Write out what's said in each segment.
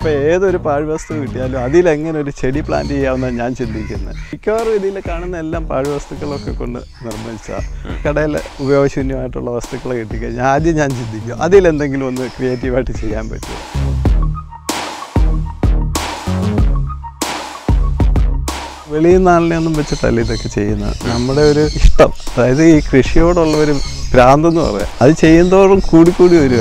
അപ്പോൾ ഏതൊരു പാഴ്വസ്തു കിട്ടിയാലും അതിലെങ്ങനെ ഒരു ചെടി പ്ലാന്റ് ചെയ്യാമെന്നാണ് ഞാൻ ചിന്തിക്കുന്നത് മിക്കവാറും ഇതിൽ കാണുന്ന എല്ലാം പാഴ്വസ്തുക്കളൊക്കെ കൊണ്ട് നിർമ്മിച്ച കടയിൽ ഉപയോഗശൂന്യമായിട്ടുള്ള വസ്തുക്കൾ കിട്ടിക്കഴിഞ്ഞാൽ ആദ്യം ഞാൻ ചിന്തിക്കും അതിലെന്തെങ്കിലും ഒന്ന് ക്രിയേറ്റീവായിട്ട് ചെയ്യാൻ പറ്റുമോ വെളിയിൽ നിന്നാളിനെയൊന്നും വെച്ചിട്ടല്ല ഇതൊക്കെ ചെയ്യുന്നത് നമ്മുടെ ഒരു ഇഷ്ടം അതായത് ഈ കൃഷിയോടുള്ള ഒരു ഭ്രാന്തെന്ന് പറയാം അത് ചെയ്യുന്തോറും കൂടിക്കൂടി വരിക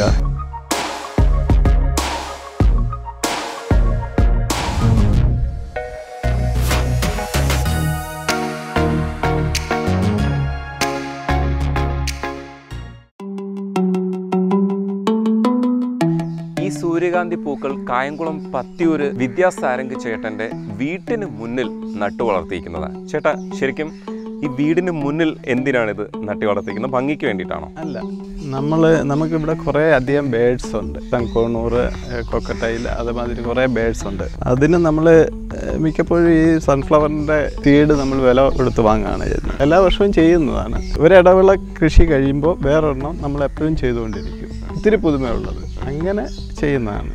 ഈ സൂര്യകാന്തി പൂക്കൾ കായംകുളം പത്തിയൂര് വിദ്യാസാരംഗ് ചേട്ടന്റെ വീട്ടിന് മുന്നിൽ നട്ടു വളർത്തിയിരിക്കുന്നതാണ് ചേട്ടാ ശരിക്കും ഈ വീടിന് മുന്നിൽ എന്തിനാണ് ഇത് നട്ടു വളർത്തിയിരിക്കുന്നത് ഭംഗിക്ക് വേണ്ടിയിട്ടാണോ അല്ല നമ്മൾ നമുക്കിവിടെ കുറേ അധികം ബേഡ്സ് ഉണ്ട് തങ്കോണൂറ് കൊക്കട്ടയിൽ അതുമാതിരി കുറേ ബേഡ്സ് ഉണ്ട് അതിന് നമ്മൾ മിക്കപ്പോഴും ഈ സൺഫ്ലവറിൻ്റെ സീഡ് നമ്മൾ വില കൊടുത്ത് വാങ്ങുകയാണ് ചെയ്യുന്നത് എല്ലാ വർഷവും ചെയ്യുന്നതാണ് ഒരിടവിള കൃഷി കഴിയുമ്പോൾ വേറൊരെണ്ണം നമ്മൾ എപ്പോഴും ചെയ്തുകൊണ്ടിരിക്കും ഇത്തിരി പുതുമയുള്ളത് അങ്ങനെ ചെയ്യുന്നതാണ്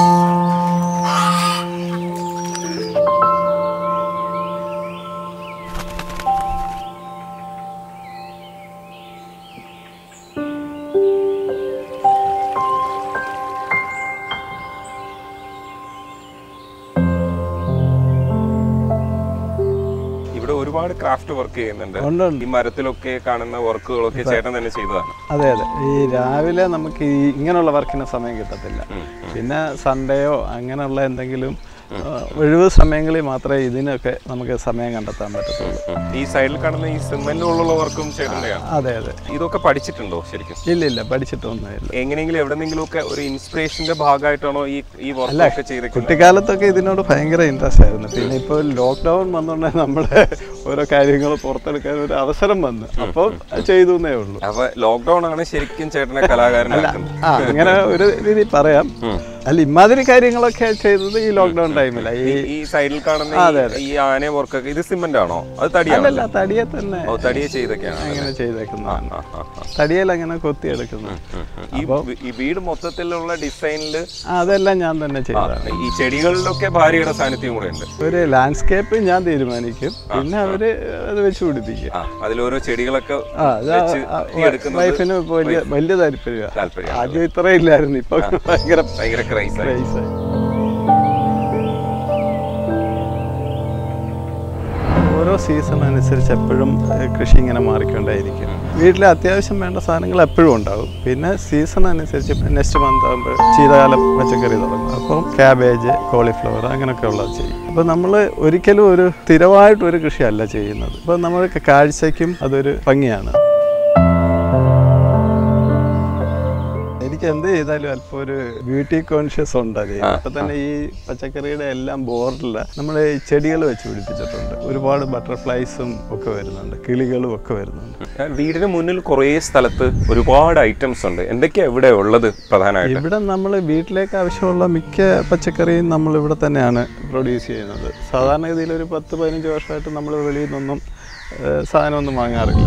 ഇവിടെ ഒരുപാട് ക്രാഫ്റ്റ് വർക്ക് ചെയ്യുന്നുണ്ട് ഉണ്ട് ഉണ്ട് ഈ മരത്തിലൊക്കെ കാണുന്ന വർക്കുകളൊക്കെ ചേട്ടൻ തന്നെ ചെയ്തതാണ് അതെ അതെ ഈ രാവിലെ നമുക്ക് ഈ ഇങ്ങനെയുള്ള വർക്കിന് സമയം കിട്ടത്തില്ല പിന്നെ സൺഡേയോ അങ്ങനെയുള്ള എന്തെങ്കിലും ആ, ഒഴിവ് സമയങ്ങളിൽ മാത്രമേ ഇതിനൊക്കെ നമുക്ക് സമയം കണ്ടെത്താൻ പറ്റത്തുള്ളൂ ഈ സൈഡിൽ കാണുന്ന ഈ സിമെന്റിലുള്ള വർക്കും ചേട്ടൻ്റെയാണ് അതെ അതെ ഇതൊക്കെ പഠിച്ചിട്ടുണ്ടോ ശരിക്കും ഇല്ല ഇല്ല പഠിച്ചിട്ടൊന്നുമില്ല എങ്ങനെയെങ്കിലും എവിടെന്നെങ്കിലും ഒക്കെ ഒരു ഇൻസ്പിറേഷന്റെ ഭാഗമായിട്ടാണോ ഈ ഈ വർക്ക് ഒക്കെ ചെയ്തേക്കുന്നത് കുട്ടിക്കാലത്തൊക്കെ ഇതിനോട് ഭയങ്കര ഇൻട്രസ്റ്റ് ആയിരുന്നു പിന്നെ ഇപ്പോൾ ലോക്ക്ഡൗൺ വന്നുകൊണ്ട് നമ്മുടെ ഓരോ കാര്യങ്ങൾ പുറത്തെടുക്കാൻ ഒരു അവസരം വന്നു അപ്പോൾ ചെയ്തു എന്നേ ഉള്ളൂ അപ്പൊ ലോക്ക്ഡൌൺ ആണ് ശരിക്കും ചേട്ടനെ കലാകാരനാക്കുന്നത് ആ അങ്ങനെ ഒരു രീതി പറയാം അല്ല ഇമാതിരി കാര്യങ്ങളൊക്കെ ചെയ്തത് ഈ ലോക്ക്ഡൗൺ ടൈമിലാണ് ഈ ഈ- ഈ സൈഡിൽ കാണുന്ന ഈ- ഈ ആന വർക്കൊക്കെ ഇത് സിമെന്റ് ആണോ അത് തടിയാണോ അല്ല തടിയെ തന്നെ ഓ തടിയെ ചെയ്തൊക്കെയാണ് അങ്ങനെ ചെയ്തേക്കുന്നതാണ് ആ, ആ, ആ. തടിയിൽ അങ്ങനെ കൊത്തിയെടുക്കുന്നത് ഈ വി- ഈ വീട് മൊത്തത്തിലുള്ള ഡിസൈനില് ആ, അതെല്ലാം ഞാൻ തന്നെ ചെയ്തതാണ് ഈ ചെടികളിലൊക്കെ ഭാര്യയുടെ സാന്നിധ്യം കൂടെ ഉണ്ട് ഒരു ലാൻഡ്സ്കേപ്പ് ഞാൻ തീരുമാനിക്കും പിന്നെ അവര് അത് വെച്ച് പിടിപ്പിക്കും ആ അതിലോരോ ചെടികളൊക്കെ ആ അത് വെച്ച് ഈ എടുക്കുന്നത് വൈഫിന് വലിയ വലിയ താല്പര്യമാണ് താല്പര്യം ആദ്യം ഇത്ര ഇല്ലായിരുന്നു ഇപ്പൊ ഭയങ്കര ഭയങ്കര ക്രൈസ് ആയി ക്രൈസ് ആയി ഓരോ സീസൺ അനുസരിച്ച് എപ്പോഴും ഏഹ്, കൃഷി ഇങ്ങനെ മാറിക്കൊണ്ടായിരിക്കും വീട്ടിൽ അത്യാവശ്യം വേണ്ട സാധനങ്ങൾ എപ്പോഴും ഉണ്ടാവും പിന്നെ സീസൺ അനുസരിച്ച് നെക്സ്റ്റ് മന്ത് ആകുമ്പോൾ ശീതകാലം പച്ചക്കറി തുടങ്ങും അപ്പം ക്യാബേജ് കോളിഫ്ലവർ അങ്ങനെയൊക്കെ ഉള്ളത് ചെയ്യും അപ്പോൾ നമ്മൾ ഒരിക്കലും ഒരു സ്ഥിരമായിട്ടൊരു കൃഷിയല്ല ചെയ്യുന്നത് അപ്പോൾ നമ്മൾക്ക് കാഴ്ചയ്ക്കും അതൊരു ഭംഗിയാണ് എനിക്ക് എന്ത് ചെയ്താലും അല്പം ഒരു ബ്യൂട്ടി കോൺഷ്യസ് ഉണ്ട് അത് അപ്പൊ തന്നെ ഈ പച്ചക്കറിയുടെ എല്ലാം ബോർഡിൽ നമ്മൾ ചെടികൾ വെച്ച് പിടിപ്പിച്ചിട്ടുണ്ട് ഒരുപാട് ബട്ടർഫ്ലൈസും ഒക്കെ വരുന്നുണ്ട് കിളികളും ഒക്കെ വരുന്നുണ്ട് വീടിന് മുന്നിൽ കുറേ സ്ഥലത്ത് ഒരുപാട് ഐറ്റംസ് ഉണ്ട് എന്തൊക്കെയാ ഇവിടെ ഉള്ളത് പ്രധാനമായിട്ട് ഇവിടെ നമ്മൾ വീട്ടിലേക്ക് ആവശ്യമുള്ള മിക്ക പച്ചക്കറിയും നമ്മൾ ഇവിടെ തന്നെയാണ് പ്രൊഡ്യൂസ് ചെയ്യുന്നത് സാധാരണഗതിയിൽ ഒരു പത്ത് പതിനഞ്ച് വർഷമായിട്ട് നമ്മൾ വെളിയിൽ നിന്നൊന്നും ഏഹ്, സാധനമൊന്നും വാങ്ങാറില്ല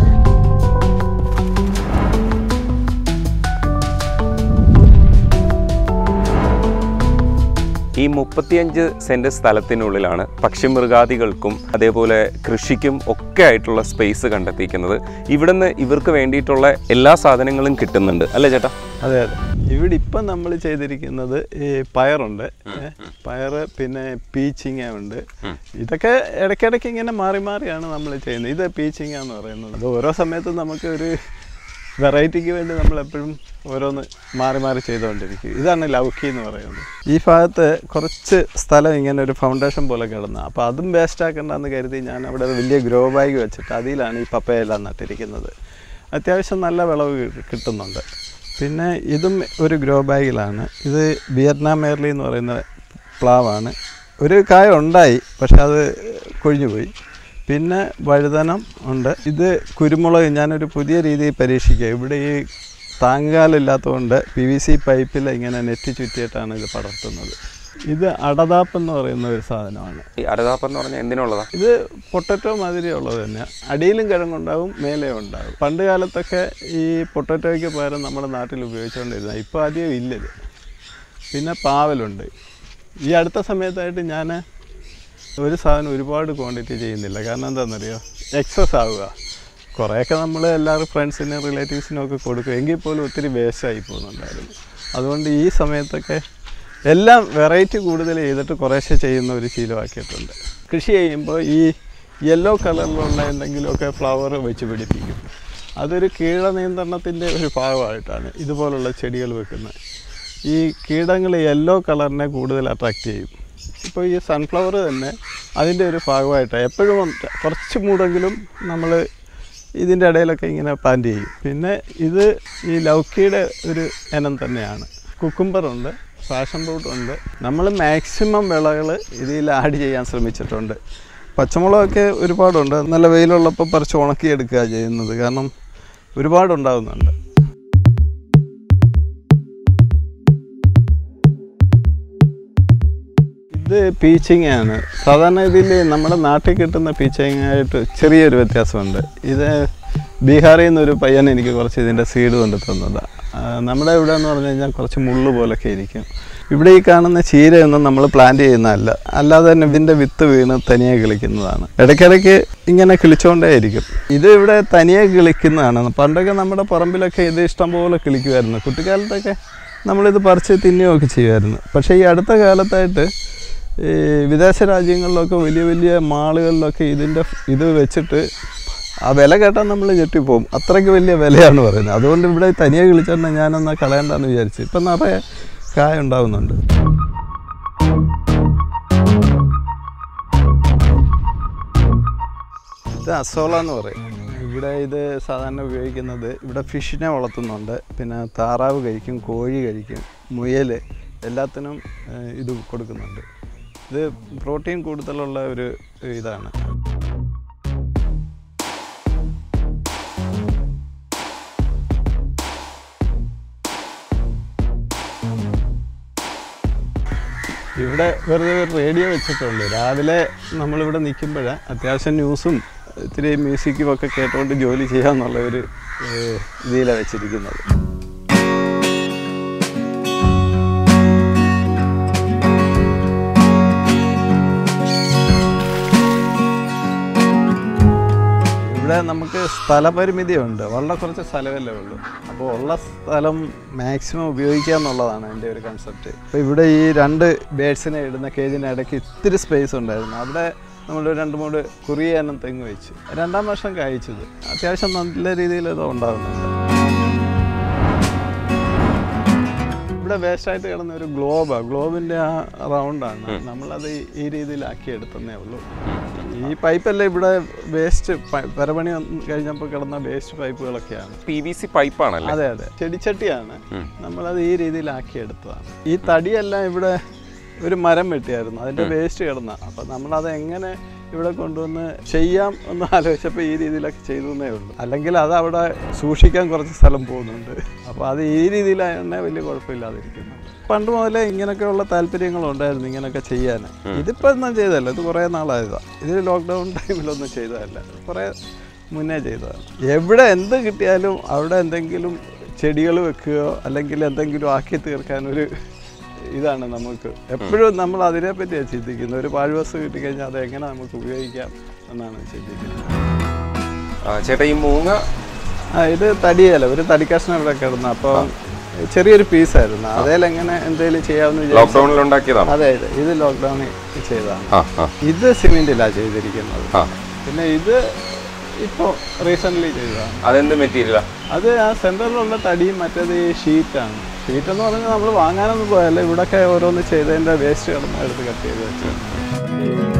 ഈ മുപ്പത്തിയഞ്ച് സെന്റ് സ്ഥലത്തിനുള്ളിലാണ് പക്ഷിമൃഗാദികൾക്കും അതേപോലെ കൃഷിക്കും ഒക്കെ ആയിട്ടുള്ള സ്പേസ് കണ്ടെത്തിയിരിക്കുന്നത് ഇവിടുന്ന് ഇവർക്ക് വേണ്ടിയിട്ടുള്ള എല്ലാ സാധനങ്ങളും കിട്ടുന്നുണ്ട് അല്ലേ ചേട്ടാ അതെ അതെ ഇവിടെ ഇപ്പം നമ്മൾ ചെയ്തിരിക്കുന്നത് ഈ പയറുണ്ട് ഏ, പയറ് പിന്നെ പീച്ചിങ്ങ ഉണ്ട് ഇതൊക്കെ ഇടയ്ക്കിടയ്ക്ക് ഇങ്ങനെ മാറി മാറിയാണ് നമ്മൾ ചെയ്യുന്നത് ഇത് പീച്ചിങ്ങ എന്ന് പറയുന്നത് അത് ഓരോ സമയത്തും നമുക്ക് ഒരു വെറൈറ്റിക്ക് വേണ്ടി നമ്മൾ എപ്പോഴും ഓരോന്ന് മാറി മാറി ചെയ്തുകൊണ്ടിരിക്കും ഇതാണ് ലൗക്കി എന്ന് പറയുന്നത് ഈ ഭാഗത്ത് കുറച്ച് സ്ഥലം ഇങ്ങനെ ഒരു ഫൗണ്ടേഷൻ പോലെ കിടന്ന അപ്പോൾ അതും വേസ്റ്റ് ആക്കണ്ടെന്ന് കരുതി ഞാൻ അവിടെ ഒരു വലിയ ഗ്രോ ബാഗ് വെച്ചിട്ട് അതിലാണ് ഈ പപ്പയെല്ലാം നട്ടിരിക്കുന്നത് അത്യാവശ്യം നല്ല വിളവ് കി- കിട്ടുന്നുണ്ട് പിന്നെ ഇതും ഒരു ഗ്രോ ബാഗിലാണ് ഇത് വിയറ്റ്നാം എയർലി എന്ന് പറയുന്ന പ്ലാവാണ് ഒരു കായ ഉണ്ടായി പക്ഷെ അത് കൊഴിഞ്ഞു പോയി പിന്നെ വഴുതനം ഉണ്ട് ഇത് കുരുമുളക് ഞാനൊരു പുതിയ രീതിയിൽ പരീക്ഷിക്കുക ഇവിടെ ഈ താങ്ങുകാലില്ലാത്തതുകൊണ്ട് പി വി സി പൈപ്പിൽ ഇങ്ങനെ നെറ്റ് ചുറ്റിയിട്ടാണ് ഇത് പടർത്തുന്നത് ഇത് അടതാപ്പ് എന്ന് പറയുന്ന ഒരു സാധനമാണ് ഈ അരതാപ്പം എന്ന് പറഞ്ഞാൽ എന്തിനുള്ളതാ ഇത് പൊട്ടറ്റോ മാതിരിയുള്ളത് തന്നെ അടിയിലും കിഴങ്ങുണ്ടാവും മേലെ ഉണ്ടാവും പണ്ട് കാലത്തൊക്കെ ഈ പൊട്ടറ്റോയ്ക്ക് പകരം നമ്മുടെ നാട്ടിൽ ഉപയോഗിച്ചുകൊണ്ടിരുന്നത് ഇപ്പോൾ അധികം ഇല്ലത് പിന്നെ പാവലുണ്ട് ഈ അടുത്ത സമയത്തായിട്ട് ഞാൻ ഒരു സാധനം ഒരുപാട് ക്വാണ്ടിറ്റി ചെയ്യുന്നില്ല കാരണം എന്താണെന്നറിയോ എക്സസ് ആവുക കുറേയൊക്കെ നമ്മൾ എല്ലാവരും ഫ്രണ്ട്സിനും റിലേറ്റീവ്സിനും ഒക്കെ കൊടുക്കും എങ്കിൽ പോലും ഒത്തിരി വേസ്റ്റായി പോകുന്നുണ്ടായിരുന്നു അതുകൊണ്ട് ഈ സമയത്തൊക്കെ എല്ലാം വെറൈറ്റി കൂടുതൽ ചെയ്തിട്ട് കുറേശ്ശെ ചെയ്യുന്ന ഒരു ശീലമാക്കിയിട്ടുണ്ട് കൃഷി ചെയ്യുമ്പോൾ ഈ യെല്ലോ കളറിലുള്ള എന്തെങ്കിലുമൊക്കെ ഫ്ലവർ വെച്ച് പിടിപ്പിക്കും അതൊരു കീട നിയന്ത്രണത്തിൻ്റെ ഒരു ഭാഗമായിട്ടാണ് ഇതുപോലുള്ള ചെടികൾ വെക്കുന്നത് ഈ കീടങ്ങൾ യെല്ലോ കളറിനെ കൂടുതൽ അട്രാക്റ്റ് ചെയ്യും ഇപ്പോൾ ഈ സൺഫ്ലവർ തന്നെ അതിൻ്റെ ഒരു ഭാഗമായിട്ടാണ് എപ്പോഴും ഒന്ന് കുറച്ച് മൂടെങ്കിലും നമ്മൾ ഇതിൻ്റെ ഇടയിലൊക്കെ ഇങ്ങനെ പ്ലാന്റ് ചെയ്യും പിന്നെ ഇത് ഈ ലൗക്കിയുടെ ഒരു ഇനം തന്നെയാണ് കുക്കുംബറുണ്ട് പാഷൻ ഫ്രൂട്ട് ഉണ്ട് നമ്മൾ മാക്സിമം വിളകൾ ഇതിൽ ആഡ് ചെയ്യാൻ ശ്രമിച്ചിട്ടുണ്ട് പച്ചമുളകൊക്കെ ഒരുപാടുണ്ട് നല്ല വെയിലുള്ളപ്പോൾ പറിച്ച് ഉണക്കിയെടുക്കുക ചെയ്യുന്നത് കാരണം ഒരുപാടുണ്ടാകുന്നുണ്ട് ഇത് പീച്ചിങ്ങയാണ് സാധാരണ ഇതിൽ നമ്മുടെ നാട്ടിൽ കിട്ടുന്ന പീച്ചിങ്ങായിട്ട് ചെറിയൊരു വ്യത്യാസമുണ്ട് ഇത് ബീഹാറിൽ നിന്നൊരു പയ്യൻ എനിക്ക് കുറച്ച് ഇതിൻ്റെ സീഡ് കൊണ്ട് തന്നതാണ് നമ്മുടെ ഇവിടെ എന്ന് പറഞ്ഞു കഴിഞ്ഞാൽ കുറച്ച് മുള്ളു പോലൊക്കെ ഇരിക്കും ഇവിടെ ഈ കാണുന്ന ചീരയൊന്നും നമ്മൾ പ്ലാന്റ് ചെയ്യുന്നതല്ല അല്ലാതെ തന്നെ ഇതിൻ്റെ വിത്ത് വീണ് തനിയെ കിളിക്കുന്നതാണ് ഇടയ്ക്കിടയ്ക്ക് ഇങ്ങനെ കിളിച്ചുകൊണ്ടേയിരിക്കും ഇത് ഇവിടെ തനിയെ കിളിക്കുന്നതാണ് പണ്ടൊക്കെ നമ്മുടെ പറമ്പിലൊക്കെ ഇത് ഇഷ്ടംപോലെ കിളിക്കുമായിരുന്നു കുട്ടിക്കാലത്തൊക്കെ നമ്മളിത് പറിച്ച് തിന്നുകയൊക്കെ ചെയ്യുമായിരുന്നു പക്ഷേ ഈ അടുത്ത കാലത്തായിട്ട് ഈ വിദേശ രാജ്യങ്ങളിലൊക്കെ വലിയ വലിയ മാളുകളിലൊക്കെ ഇതിൻ്റെ ഇത് വെച്ചിട്ട് ആ വില കേട്ടാൽ നമ്മൾ ഞെട്ടിപ്പോവും അത്രയ്ക്ക് വലിയ വിലയാണ് പറയുന്നത് അതുകൊണ്ട് ഇവിടെ തനിയെ കിളിച്ചെണ്ണ ഞാനൊന്ന് കളയണ്ടെന്ന് വിചാരിച്ചു ഇപ്പം നിറയെ കായ ഉണ്ടാവുന്നുണ്ട് ഇത് അസോള എന്ന് പറയും ഇവിടെ ഇത് സാധാരണ ഉപയോഗിക്കുന്നത് ഇവിടെ ഫിഷിനെ വളർത്തുന്നുണ്ട് പിന്നെ താറാവ് കഴിക്കും കോഴി കഴിക്കും മുയൽ എല്ലാത്തിനും ഏഹ്, ഇത് കൊടുക്കുന്നുണ്ട് ഇത് പ്രോട്ടീൻ കൂടുതലുള്ള ഒരു ഇതാണ് ഇവിടെ വെറുതെ ഒരു റേഡിയോ വെച്ചിട്ടുണ്ട് രാവിലെ നമ്മളിവിടെ നിൽക്കുമ്പോൾ അത്യാവശ്യം ന്യൂസും ഇത്തിരി മ്യൂസിക്കും ഒക്കെ കേട്ടുകൊണ്ട് ജോലി ചെയ്യാന്നുള്ള ഒരു ഇതിലാണ് വെച്ചിരിക്കുന്നത് ഇവിടെ നമുക്ക് സ്ഥലപരിമിതിയുണ്ട് വളരെ കുറച്ച് സ്ഥലമല്ലേ ഉള്ളൂ അപ്പോൾ ഉള്ള സ്ഥലം മാക്സിമം ഉപയോഗിക്കുക എന്നുള്ളതാണ് എൻ്റെ ഒരു കൺസെപ്റ്റ് അപ്പോൾ ഇവിടെ ഈ രണ്ട് ബേഡ്സിനെ ഇടുന്ന കേജിന് ഇടയ്ക്ക് ഇത്തിരി സ്പേസ് ഉണ്ടായിരുന്നു അവിടെ നമ്മൾ രണ്ട് മൂന്ന് കുറിയാനും തെങ്ങ് വെച്ച് രണ്ടാം വർഷം കായ്ച്ചത് അത്യാവശ്യം നല്ല രീതിയിൽ ഇത് ഉണ്ടാകുന്നുണ്ട് ഇവിടെ വേസ്റ്റായിട്ട് കിടന്ന ഒരു ഗ്ലോബാണ് ഗ്ലോബിൻ്റെ ആ റൗണ്ടാണ് നമ്മളത് ഈ- ഈ രീതിയിലാക്കി എടുത്തതേ ഉള്ളൂ ഈ പൈപ്പെല്ലാം ഇവിടെ വേസ്റ്റ് പരപണി വന്ന് കഴിഞ്ഞപ്പോൾ കിടന്ന വേസ്റ്റ് പൈപ്പുകളൊക്കെയാണ് പി വി സി പൈപ്പാണല്ലേ അതെ അതെ ചെടിച്ചട്ടിയാണ് ഉം. നമ്മളത് ഈ രീതിയിലാക്കി എടുത്തതാണ് ഈ തടിയെല്ലാം ഇവിടെ ഒരു മരം വെട്ടിയായിരുന്നു അതിൻ്റെ വേസ്റ്റ് കിടന്ന അപ്പം നമ്മളത് എങ്ങനെ ഇവിടെ കൊണ്ടുവന്ന് ചെയ്യാം എന്ന് ആലോചിച്ചപ്പോൾ ഈ രീതിയിലൊക്കെ ചെയ്തു എന്നേ ഉള്ളൂ അല്ലെങ്കിൽ അത് അവിടെ സൂക്ഷിക്കാൻ കുറച്ച് സ്ഥലം പോകുന്നുണ്ട് അപ്പോൾ അത് ഈ രീതിയിലായതന്നെ വലിയ കുഴപ്പമില്ലാതിരിക്കുന്നു പണ്ട് മുതലേ ഇങ്ങനെയൊക്കെയുള്ള താല്പര്യങ്ങളുണ്ടായിരുന്നു ഇങ്ങനെയൊക്കെ ചെയ്യാൻ ഇതിപ്പോൾ ഒന്നും ചെയ്തല്ല ഇത് കുറേ നാളായതാണ് ഇത് ലോക്ക്ഡൗൺ ടൈമിലൊന്നും ചെയ്തതല്ല കുറേ മുന്നേ ചെയ്തതാണ് എവിടെ എന്ത് കിട്ടിയാലും അവിടെ എന്തെങ്കിലും ചെടികൾ വെക്കുകയോ അല്ലെങ്കിൽ എന്തെങ്കിലും ആക്കി തീർക്കാൻ ഒരു ഇതാണ് നമുക്ക് എപ്പോഴും നമ്മൾ അതിനെപ്പറ്റിയാണ് ചിന്തിക്കുന്നത് ഒരു പാഴ്വസ്തു കിട്ടിക്കഴിഞ്ഞാൽ അത് എങ്ങനെ നമുക്ക് ഉപയോഗിക്കാം എന്നാണ് ചിന്തിക്കുന്നത് ആ, ചേട്ടാ ഈ മൂങ്ങ ആ ഇത് തടിയല്ല ഒരു തടിക്കഷ്ണം ഇവിടെ കിടന്നു അപ്പോൾ ചെറിയൊരു പീസായിരുന്നു അതേലെങ്ങനെ എന്തെങ്കിലും ചെയ്യാമെന്ന് വിചാരിച്ചു ലോക്ക്ഡൌണിൽ ഉണ്ടാക്കിയതാണ് അതെ അതെ ഇത് ലോക്ക്ഡൗണിൽ ചെയ്തതാണ് ആ ആ ഇത് സിമെൻറ്റിലാണ് ചെയ്തിരിക്കുന്നത് ആ പിന്നെ ഇത് ഇപ്പോൾ റീസെൻ്റ്ലി ചെയ്തതാണ് അതെന്ത് മെറ്റീരിയലാ അത് ആ സെൻറ്ററിലുള്ള തടിയും മറ്റേത് ഈ ഷീറ്റാണ് ഷീറ്റ് എന്ന് പറഞ്ഞാൽ നമ്മൾ വാങ്ങാനൊന്നും പോയല്ല ഇവിടെയൊക്കെ ഓരോന്ന് ചെയ്തതിൻ്റെ വേസ്റ്റ് കിടന്ന് എടുത്ത് കട്ട് ചെയ്ത് വെച്ചു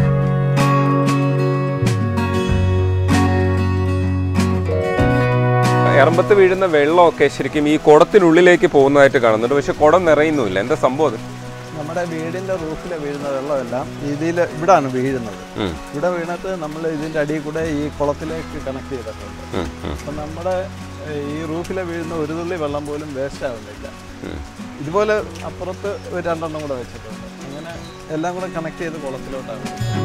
എറമ്പത്ത് വീഴുന്ന വെള്ളമൊക്കെ ശരിക്കും ഈ കുടത്തിനുള്ളിലേക്ക് പോകുന്നതായിട്ട് കാണുന്നുണ്ട് പക്ഷെ കുടം നിറയുന്നുമില്ല എന്താ സംഭവം അത് നമ്മുടെ വീടിൻ്റെ റൂഫിൽ വീഴുന്ന വെള്ളമെല്ലാം ഇതിൽ ഇവിടാണ് വീഴുന്നത് ഉം, ഇവിടെ വീണിട്ട് നമ്മൾ ഇതിൻ്റെ അടിയിൽ കൂടെ ഈ കുളത്തിലേക്ക് കണക്ട് ചെയ്തിട്ടുണ്ട് ഉം, ഉം, അപ്പം നമ്മുടെ ഏഹ്, ഈ റൂഫിൽ വീഴുന്ന ഒരു തുള്ളി വെള്ളം പോലും വേസ്റ്റ് ആവുന്നില്ല ഉം. ഇതുപോലെ അപ്പുറത്ത് ഒരു രണ്ടെണ്ണം കൂടെ വെച്ചിട്ടുണ്ട് അങ്ങനെ എല്ലാം കൂടെ കണക്ട് ചെയ്ത് കുളത്തിലോട്ടാണ്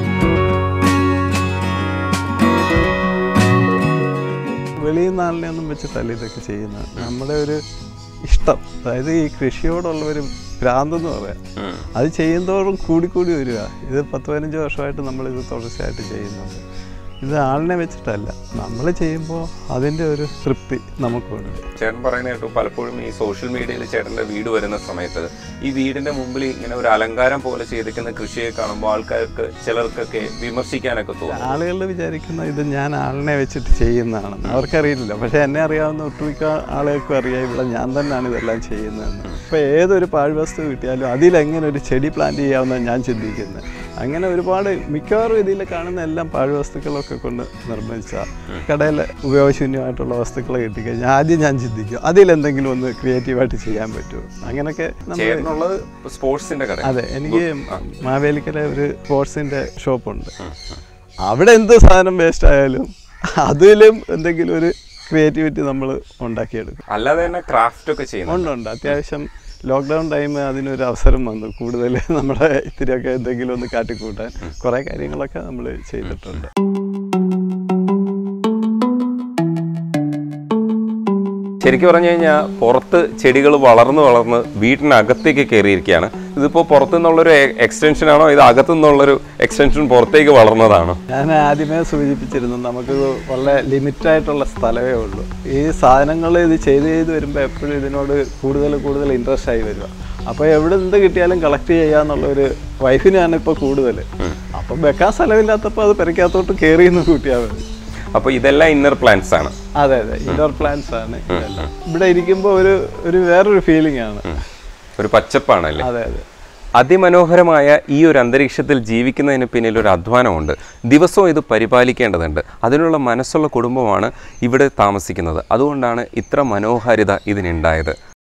വെളിയിൽ നാളിനെ ഒന്നും വെച്ചിട്ടല്ല ഇതൊക്കെ ചെയ്യുന്നത് നമ്മുടെ ഒരു ഇഷ്ടം അതായത് ഈ കൃഷിയോടുള്ള ഒരു ഭ്രാന്തെന്ന് പറയാം ഉം. അത് ചെയ്യുന്തോറും കൂടിക്കൂടി വരിക ഇത് പത്ത് പതിനഞ്ച് വർഷമായിട്ട് നമ്മളിത് തുടർച്ചയായിട്ട് ചെയ്യുന്നുണ്ട് ഇത് ആളിനെ വെച്ചിട്ടല്ല നമ്മൾ ചെയ്യുമ്പോൾ അതിൻ്റെ ഒരു തൃപ്തി നമുക്കുണ്ട് ചേട്ടൻ പറയുന്ന കേട്ടു പലപ്പോഴും ഈ സോഷ്യൽ മീഡിയയിൽ ചേട്ടന്റെ വീട് വരുന്ന സമയത്ത് ഈ വീടിന്റെ മുമ്പിൽ ഇങ്ങനെ ഒരു അലങ്കാരം പോലെ ചെയ്തിരിക്കുന്ന കൃഷിയെ കാണുമ്പോൾ ആൾക്കാർക്ക് ചിലർക്കൊക്കെ വിമർശിക്കാനൊക്കെ തോന്നും ആളുകൾ വിചാരിക്കുന്ന ഇത് ഞാൻ ആളിനെ വെച്ചിട്ട് ചെയ്യുന്നതാണെന്ന് അവർക്കറിയില്ല പക്ഷേ എന്നെ അറിയാവുന്ന ഒട്ടുമിക്ക ആളുകൾക്കും അറിയാം ഇവിടെ ഞാൻ തന്നെയാണ് ഇതെല്ലാം ചെയ്യുന്നതെന്ന് ഇപ്പോൾ ഏതൊരു പാഴ്വസ്തു കിട്ടിയാലും അതിലെങ്ങനെ ഒരു ചെടി പ്ലാന്റ് ചെയ്യാമെന്നാണ് ഞാൻ ചിന്തിക്കുന്നത് അങ്ങനെ ഒരുപാട് മിക്കവാറും ഇതിൽ കാണുന്ന എല്ലാം പാഴ്വസ്തുക്കളൊക്കെ കൊണ്ട് നിർമ്മിച്ച കടയിൽ ഉപയോഗശൂന്യമായിട്ടുള്ള വസ്തുക്കൾ കിട്ടിക്കഴിഞ്ഞാൽ ആദ്യം ഞാൻ ചിന്തിക്കും അതിലെന്തെങ്കിലും ഒന്ന് ക്രിയേറ്റീവായിട്ട് ചെയ്യാൻ പറ്റുമോ അങ്ങനെയൊക്കെ നമ്മൾ ചേട്ടനുള്ളത് സ്പോർട്സിന്റെ കട അതെ എനിക്ക് മാവേലിക്കര ഒരു സ്പോർട്സിന്റെ ഷോപ്പുണ്ട് അവിടെ എന്ത് സാധനം വേസ്റ്റ് ആയാലും അതിലും എന്തെങ്കിലും ഒരു ക്രിയേറ്റിവിറ്റി നമ്മൾ ഉണ്ടാക്കിയെടുക്കും അല്ലാതെ തന്നെ ക്രാഫ്റ്റ് ഒക്കെ ചെയ്യുന്നു ഉണ്ട് ഉണ്ട് അത്യാവശ്യം ലോക്ക്ഡൗൺ ടൈം അതിനൊരു അവസരം വന്നു കൂടുതൽ നമ്മുടെ ഇത്തിരിയൊക്കെ എന്തെങ്കിലും ഒന്ന് കാട്ടിക്കൂട്ടാൻ കുറേ കാര്യങ്ങളൊക്കെ നമ്മൾ ചെയ്തിട്ടുണ്ട് ശരിക്കും പറഞ്ഞു കഴിഞ്ഞാൽ പുറത്ത് ചെടികൾ വളർന്ന് വളർന്ന് വീട്ടിനകത്തേക്ക് കയറിയിരിക്കുകയാണ് ഇതിപ്പോൾ പുറത്തു നിന്നുള്ളൊരു എക്സ്റ്റൻഷൻ ആണോ ഇത് അകത്തു നിന്നുള്ളൊരു എക്സ്റ്റൻഷൻ പുറത്തേക്ക് വളർന്നതാണോ ഞാൻ ആദ്യമേ സൂചിപ്പിച്ചിരുന്നു നമുക്ക് വളരെ ലിമിറ്റായിട്ടുള്ള സ്ഥലമേ ഉള്ളൂ ഈ സാധനങ്ങൾ ഇത് ചെയ്ത് ചെയ്ത് വരുമ്പോൾ എപ്പോഴും ഇതിനോട് കൂടുതൽ കൂടുതൽ ഇൻട്രസ്റ്റ് ആയി വരിക അപ്പോൾ എവിടെ എന്ത് കിട്ടിയാലും കളക്ട് ചെയ്യാന്നുള്ളൊരു വൈഫിനാണ് ഇപ്പോൾ കൂടുതൽ അപ്പം വെക്കാൻ സ്ഥലമില്ലാത്തപ്പോൾ അത് പെരക്കകത്തോട്ട് കയറിയെന്ന് കൂട്ടിയാൽ മതി അപ്പോൾ ഇതെല്ലാം ഇന്നർ പ്ലാന്റ്സ് ആണ് അതെ അതെ ഇൻഡോർ പ്ലാന്റ്സ് ആണ് ഇതെല്ലാം ഇവിടെ ഇരിക്കുമ്പോൾ ഒരു ഒരു വേറൊരു ഫീലിംഗ് ആണ് ഒരു പച്ചപ്പാണല്ലേ അതെ അതെ അതിമനോഹരമായ ഈ ഒരു അന്തരീക്ഷത്തിൽ ജീവിക്കുന്നതിന് പിന്നിൽ ഒരു അധ്വാനമുണ്ട് ദിവസവും ഇത് പരിപാലിക്കേണ്ടതുണ്ട് അതിനുള്ള മനസ്സുള്ള കുടുംബമാണ് ഇവിടെ താമസിക്കുന്നത് അതുകൊണ്ടാണ് ഇത്ര മനോഹാരിത ഇതിനുണ്ടായത്